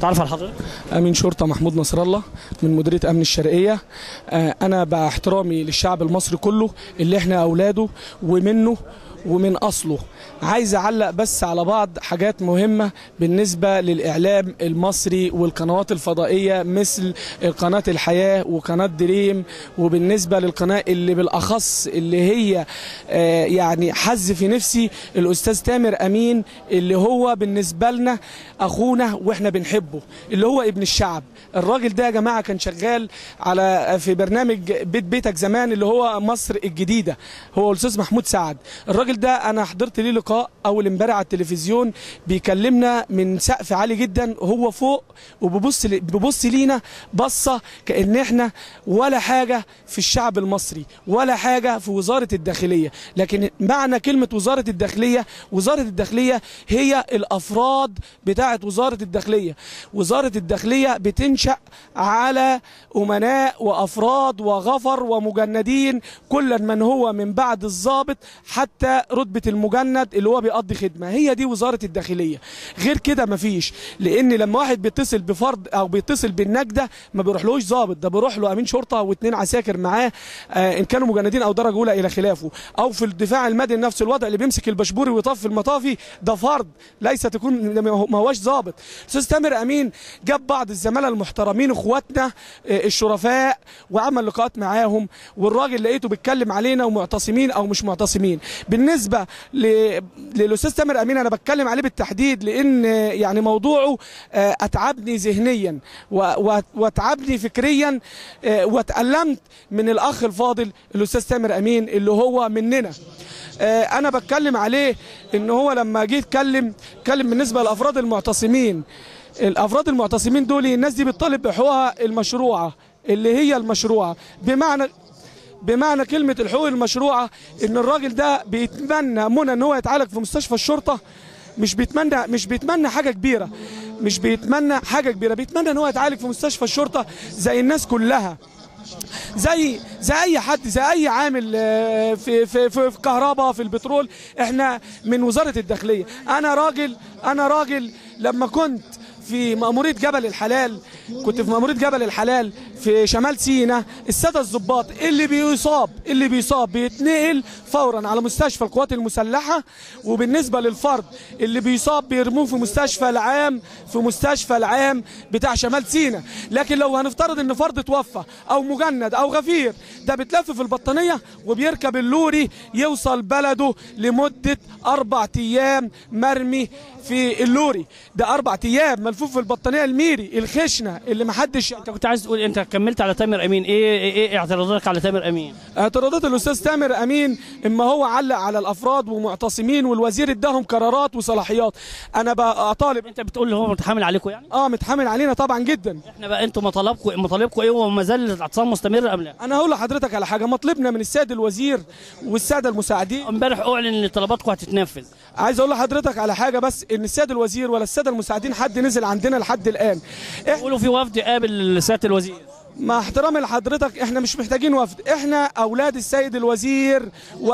تعرف على حضرتك امين شرطه محمود نصر الله من مديريه امن الشرقيه آه، انا باحترامي للشعب المصري كله اللي احنا اولاده ومنه ومن اصله عايز اعلق بس على بعض حاجات مهمه بالنسبه للاعلام المصري والقنوات الفضائيه مثل قناه الحياه وقناه دريم وبالنسبه للقناه اللي بالاخص اللي هي آه، يعني حز في نفسي الاستاذ تامر امين اللي هو بالنسبه لنا اخونا واحنا بنحبه اللي هو ابن الشعب الراجل ده يا جماعه كان شغال على في برنامج بيت بيتك زمان اللي هو مصر الجديده هو الاستاذ محمود سعد الراجل ده انا حضرت ليه لقاء اول امبارح على التلفزيون بيكلمنا من سقف عالي جدا هو فوق وبيبص لي- بيبص لينا بصه كان احنا ولا حاجه في الشعب المصري ولا حاجه في وزاره الداخليه لكن معنى كلمه وزاره الداخليه وزاره الداخليه هي الافراد بتاعه وزاره الداخليه وزاره الداخليه بتنشا على امناء وافراد وغفر ومجندين كل من هو من بعد الضابط حتى رتبه المجند اللي هو بيقضي خدمه هي دي وزاره الداخليه غير كده مفيش لان لما واحد بيتصل بفرد او بيتصل بالنجده ما بيروحلوش ضابط ده بيروح له امين شرطه واثنين عساكر معاه آه ان كانوا مجندين او درجه اولى الى خلافه او في الدفاع المدني نفس الوضع اللي بيمسك البشبوري ويطفي المطافي ده فرد ليس تكون ما هوش ضابط استاذ تامر امين جاب بعض الزملاء المحترمين اخواتنا آه، الشرفاء وعمل لقاءات معاهم والراجل لقيته بيتكلم علينا ومعتصمين او مش معتصمين بالنسبه ل... للاستاذ تامر امين انا بتكلم عليه بالتحديد لان آه، يعني موضوعه آه، اتعبني ذهنيا و... و... واتعبني فكريا آه، واتألمت من الاخ الفاضل الاستاذ تامر امين اللي هو مننا آه، انا بتكلم عليه ان هو لما جه يتكلم اتكلم بالنسبه للافراد المعتصمين الافراد المعتصمين دول الناس دي بتطالب بحقوقها المشروعه اللي هي المشروعه بمعنى بمعنى كلمه الحقوق المشروعه ان الراجل ده بيتمنى منى ان هو يتعالج في مستشفى الشرطه مش بيتمنى مش بيتمنى حاجه كبيره مش بيتمنى حاجه كبيره بيتمنى ان هو يتعالج في مستشفى الشرطه زي الناس كلها زي زي اي حد زي اي عامل آه، في في في, في كهرباء في البترول احنا من وزاره الداخليه انا راجل انا راجل لما كنت في مأمورية جبل الحلال كنت في مأمورية جبل الحلال في شمال سينا السادة الضباط اللي بيصاب اللي بيصاب بيتنقل فورا على مستشفى القوات المسلحة وبالنسبة للفرد اللي بيصاب بيرموه في مستشفى العام في مستشفى العام بتاع شمال سينا لكن لو هنفترض ان فرد توفى او مجند او غفير ده بتلف في البطانية وبيركب اللوري يوصل بلده لمدة أربع أيام مرمي في اللوري ده أربع أيام ملفوف في البطانية الميري الخشنة اللي محدش انت كنت عايز تقول انت كملت على تامر امين ايه ايه, إيه اعتراضاتك على تامر امين اعتراضات الاستاذ تامر امين اما هو علق على الافراد ومعتصمين والوزير اداهم قرارات وصلاحيات انا بقى اطالب انت بتقول اللي هو متحامل عليكم يعني اه متحامل علينا طبعا جدا احنا بقى انتوا مطالبكم مطالبكم ايه وما زال الاعتصام مستمر ام لا انا هقول لحضرتك على حاجه مطلبنا من السيد الوزير والساده المساعدين امبارح اعلن ان طلباتكم هتتنفذ عايز اقول لحضرتك على حاجه بس ان السيد الوزير ولا الساده المساعدين حد نزل عندنا لحد الان إح... يقولوا في وفد قابل سياده الوزير مع احترامي لحضرتك احنا مش محتاجين وفد احنا اولاد السيد الوزير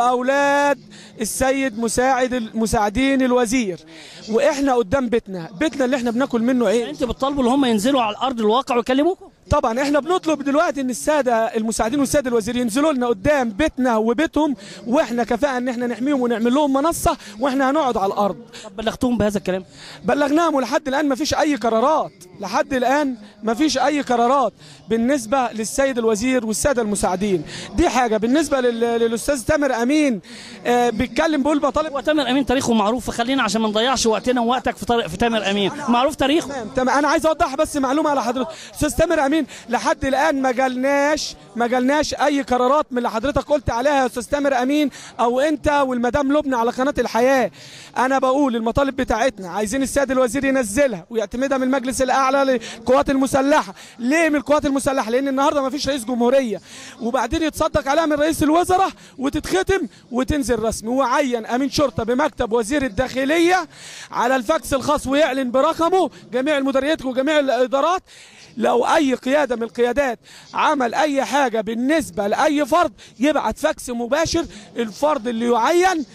واولاد السيد مساعد المساعدين الوزير واحنا قدام بيتنا بيتنا اللي احنا بناكل منه ايه انت بتطالبوا ان هم ينزلوا على الارض الواقع ويكلموكم طبعا احنا بنطلب دلوقتي ان الساده المساعدين والساده الوزير ينزلوا لنا قدام بيتنا وبيتهم واحنا كفاءه ان احنا نحميهم ونعمل لهم منصه واحنا هنقعد على الارض طب بلغتوهم بهذا الكلام بلغناهم ولحد الان ما فيش اي قرارات لحد الان ما فيش اي قرارات بالنسبه للسيد الوزير والساده المساعدين دي حاجه بالنسبه لل- للاستاذ تامر امين آه بيتكلم بيقول بطالب هو تامر امين تاريخه معروف فخلينا عشان ما نضيعش وقتنا ووقتك في طارق في تامر امين معروف تاريخه تمام تمام انا عايز اوضح بس معلومه على حضرتك استاذ تامر امين لحد الان ما جالناش ما جالناش اي قرارات من اللي حضرتك قلت عليها يا استاذ تامر امين او انت والمدام لبنى على قناه الحياه انا بقول المطالب بتاعتنا عايزين السيد الوزير ينزلها ويعتمدها من المجلس الاعلى للقوات المسلحه ليه من القوات المسلحه لان النهارده ما فيش رئيس جمهوريه وبعدين يتصدق عليها من رئيس الوزراء وتتختم وتنزل رسمي وعين امين شرطه بمكتب وزير الداخليه على الفاكس الخاص ويعلن برقمه جميع المديريات وجميع الادارات لو اي قياده من القيادات عمل اي حاجه بالنسبه لاي فرد يبعت فاكس مباشر الفرد اللي يعين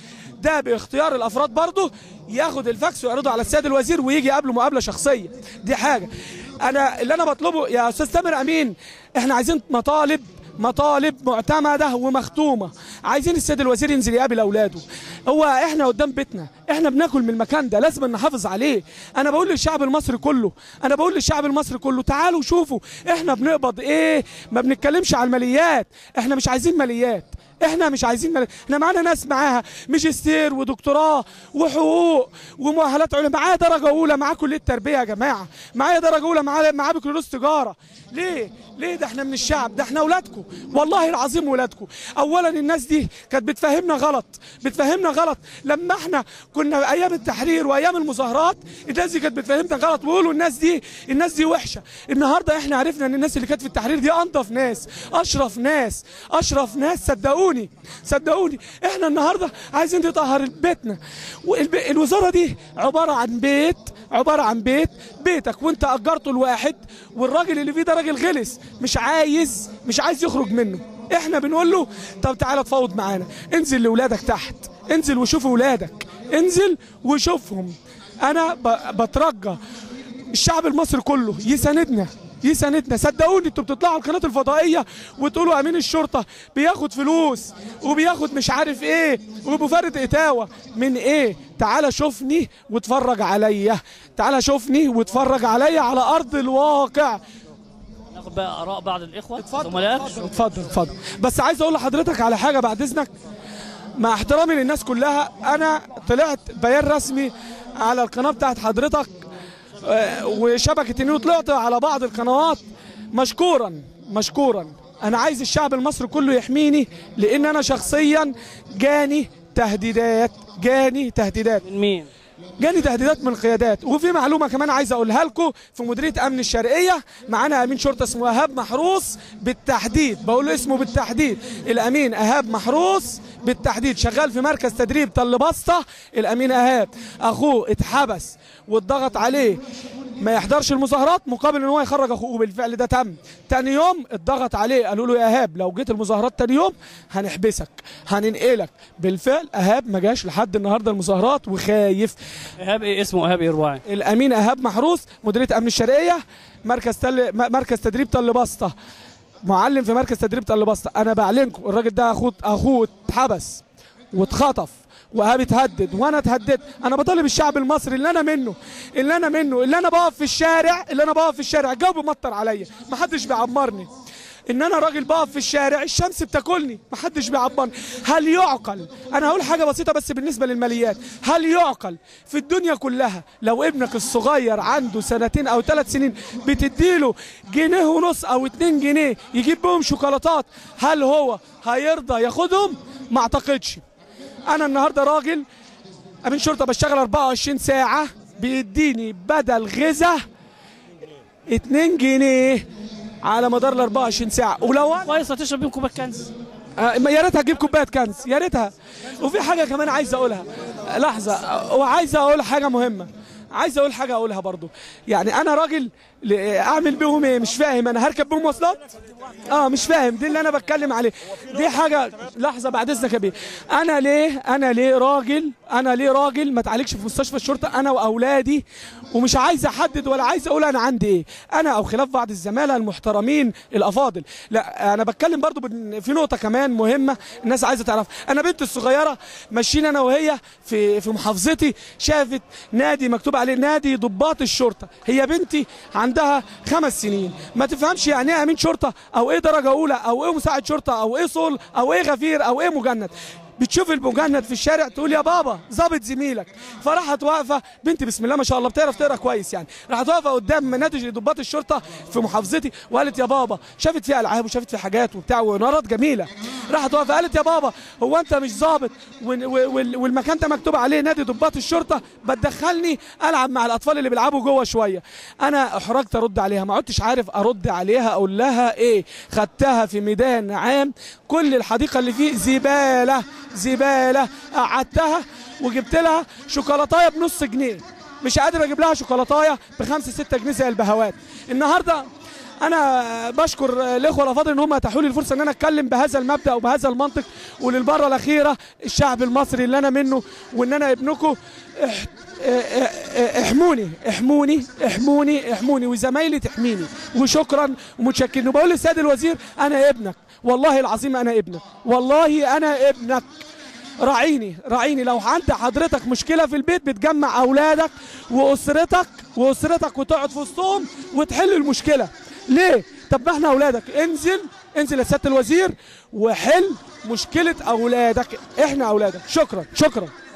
ده باختيار الافراد برضه ياخد الفاكس ويعرضه على السيد الوزير ويجي يقابله مقابله شخصيه دي حاجه انا اللي انا بطلبه يا استاذ تامر امين احنا عايزين مطالب مطالب معتمده ومختومه عايزين السيد الوزير ينزل يقابل اولاده هو احنا قدام بيتنا احنا بناكل من المكان ده لازم نحافظ عليه انا بقول للشعب المصري كله انا بقول للشعب المصري كله تعالوا شوفوا احنا بنقبض ايه ما بنتكلمش على الماليات احنا مش عايزين ماليات احنا مش عايزين مل... احنا معانا ناس معاها ماجستير ودكتوراه وحقوق ومؤهلات عليا معايا درجه اولى معاه كليه تربيه يا جماعه معايا درجه اولى معاه معاه بكالوريوس تجاره ليه ليه ده احنا من الشعب ده احنا اولادكم والله العظيم ولادكم اولا الناس دي كانت بتفهمنا غلط بتفهمنا غلط لما احنا كنا ايام التحرير وايام المظاهرات الناس دي كانت بتفهمنا غلط ويقولوا الناس دي الناس دي وحشه النهارده احنا عرفنا ان الناس اللي كانت في التحرير دي انضف ناس اشرف ناس اشرف ناس صدقوني صدقوني احنا النهارده عايزين نطهر بيتنا والب... الوزاره دي عباره عن بيت عباره عن بيت بيتك وانت اجرته لواحد والراجل اللي فيه ده راجل غلس مش عايز مش عايز يخرج منه احنا بنقول له طب تعالى تفاوض معانا انزل لاولادك تحت انزل وشوف اولادك انزل وشوفهم انا ب... بترجى الشعب المصري كله يساندنا يساندنا صدقوني انتوا بتطلعوا القناه الفضائيه وتقولوا امين الشرطه بياخد فلوس وبياخد مش عارف ايه وبفرد اتاوه من ايه تعالى شوفني واتفرج عليا تعالى شوفني واتفرج عليا على ارض الواقع ناخد بقى اراء بعض الاخوه اتفضل زملاء اتفضل اتفضل اتفضل بس عايز اقول لحضرتك على حاجه بعد اذنك مع احترامي للناس كلها انا طلعت بيان رسمي على القناه بتاعت حضرتك آه، وشبكه النيل وطلعت على بعض القنوات مشكورا مشكورا انا عايز الشعب المصري كله يحميني لان انا شخصيا جاني تهديدات جاني تهديدات من مين؟ جاني تهديدات من القيادات وفي معلومه كمان عايز اقولها لكم في مديريه امن الشرقيه معانا امين شرطه اسمه ايهاب محروس بالتحديد بقول له اسمه بالتحديد الامين ايهاب محروس بالتحديد شغال في مركز تدريب تل بسطه الامين ايهاب اخوه اتحبس واتضغط عليه ما يحضرش المظاهرات مقابل ان هو يخرج اخوه وبالفعل ده تم تاني يوم اتضغط عليه قالوا له يا ايهاب لو جيت المظاهرات تاني يوم هنحبسك هننقلك بالفعل ايهاب ما جاش لحد النهارده المظاهرات وخايف ايهاب ايه اسمه ايهاب ايرواعي الامين ايهاب محروس مديريه امن الشرقيه مركز تل م- مركز تدريب تل بسطه معلم في مركز تدريب تل بسطه انا بعلنكم الراجل ده اخوه اخوه اتحبس واتخطف وهاب اتهدد وانا اتهددت انا بطالب الشعب المصري اللي انا منه اللي انا منه اللي انا بقف في الشارع اللي انا بقف في الشارع الجو بيمطر عليا محدش بيعمرني ان انا راجل بقف في الشارع الشمس بتاكلني محدش بيعبرني هل يعقل انا هقول حاجه بسيطه بس بالنسبه للماليات هل يعقل في الدنيا كلها لو ابنك الصغير عنده سنتين او ثلاث سنين بتديله جنيه ونص او اتنين جنيه يجيب بهم شوكولاتات هل هو هيرضى ياخدهم ما اعتقدش انا النهارده راجل امين شرطه بشتغل 24 ساعه بيديني بدل غذاء 2 جنيه على مدار ال 24 ساعه ولو أنا- كويس هتشرب بيهم كوبايه كنز آه، ما يا ريتها تجيب كوبايه كنز يا ريتها وفي حاجه كمان عايز اقولها آه، لحظه آه، وعايز اقول حاجه مهمه عايز اقول حاجه اقولها برضو يعني انا راجل ل- اعمل بيهم ايه مش فاهم انا هركب بيهم مواصلات اه مش فاهم دي اللي انا بتكلم عليه دي حاجه لحظه بعد اذنك يا بيه انا ليه انا ليه راجل انا ليه راجل ما اتعالجش في مستشفى الشرطه انا واولادي ومش عايز احدد ولا عايز اقول انا عندي ايه انا او خلاف بعض الزملاء المحترمين الافاضل لا انا بتكلم برضو بن- في نقطه كمان مهمه الناس عايزه تعرف انا بنتي الصغيره ماشيين انا وهي في في محافظتي شافت نادي مكتوب عليه نادي ضباط الشرطه هي بنتي عندها خمس سنين ما تفهمش يعني ايه امين شرطه او ايه درجه اولى او ايه مساعد شرطه او ايه صول او ايه غفير او ايه مجند بتشوف المجند في الشارع تقول يا بابا ظابط زميلك فراحت واقفه بنتي بسم الله ما شاء الله بتعرف تقرا كويس يعني راحت واقفه قدام نادي ضباط الشرطه في محافظتي وقالت يا بابا شافت فيها العاب وشافت فيها حاجات وبتاع ونارات جميله راحت واقفه قالت يا بابا هو انت مش ظابط وال- وال- والمكان ده مكتوب عليه نادي ضباط الشرطه بتدخلني العب مع الاطفال اللي بيلعبوا جوه شويه انا احرجت ارد عليها ما عدتش عارف ارد عليها اقول لها ايه خدتها في ميدان عام كل الحديقه اللي فيه زباله زباله قعدتها وجبت لها شوكولاتايه بنص جنيه مش قادر اجيب لها شوكولاتايه بخمسة ستة جنيه زي البهوات النهارده انا بشكر الاخوه الافاضل ان هم اتاحوا لي الفرصه ان انا اتكلم بهذا المبدا وبهذا المنطق وللمره الاخيره الشعب المصري اللي انا منه وان انا ابنكم اح- اه- اه- احموني احموني احموني احموني وزمايلي تحميني وشكرا ومتشكرين وبقول للسيد الوزير انا ابنك والله العظيم انا ابنك والله انا ابنك راعيني راعيني لو عند حضرتك مشكله في البيت بتجمع اولادك واسرتك واسرتك وتقعد في وسطهم وتحل المشكله ليه طب ما احنا اولادك انزل انزل يا سياده الوزير وحل مشكله اولادك احنا اولادك شكرا شكرا